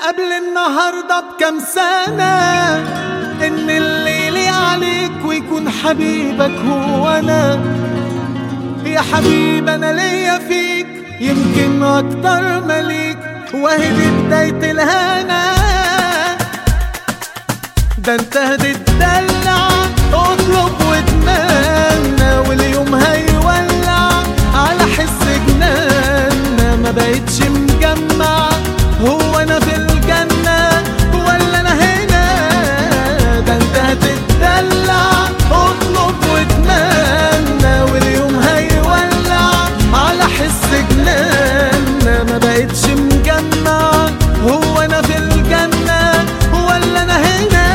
قبل النهاردة بكم سنة إن الليل عليك ويكون حبيبك هو أنا يا حبيب أنا ليا فيك يمكن أكتر مليك وهي دي بداية الهنا ده انت هتتدلع اطلب واتمنى واليوم هيولع على حس جنان ما بقتش مجمع هو انا في الجنة ولا انا هنا ده انت هتتدلع اطلب واتمنى واليوم هيولع على حس جنان ما بقتش مجمع هو انا في الجنة ولا انا هنا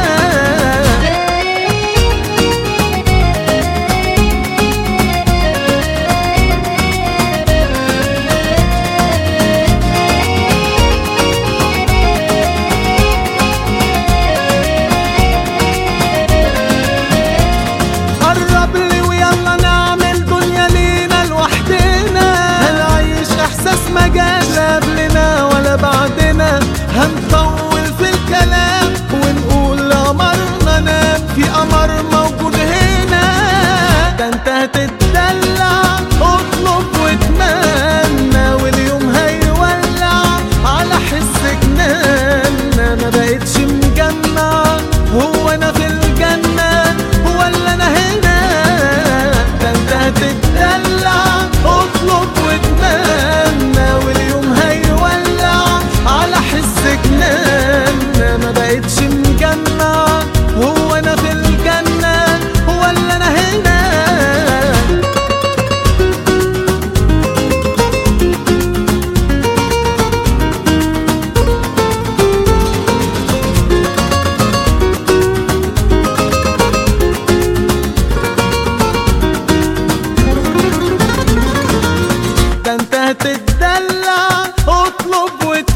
قرب لي ويلا نعمل دنيا لينا لوحدنا هنعيش احساس ما جاش قبلنا ولا بعدنا هنطول في الكلام ونقول قمرنا نام في قمر موجود هنا ده انت هتتدلع اطلب واتمنى واليوم هيولع على حس جنان ما بقتش مجمع هو انا في الجنة ولا انا هنا ده انت هتتدلع اطلب واتمنى واليوم هيولع على حس جنان ما بقتش مجمع هو انا في الجنة ولا انا هنا ده انت هتتدلع اطلب واتمنى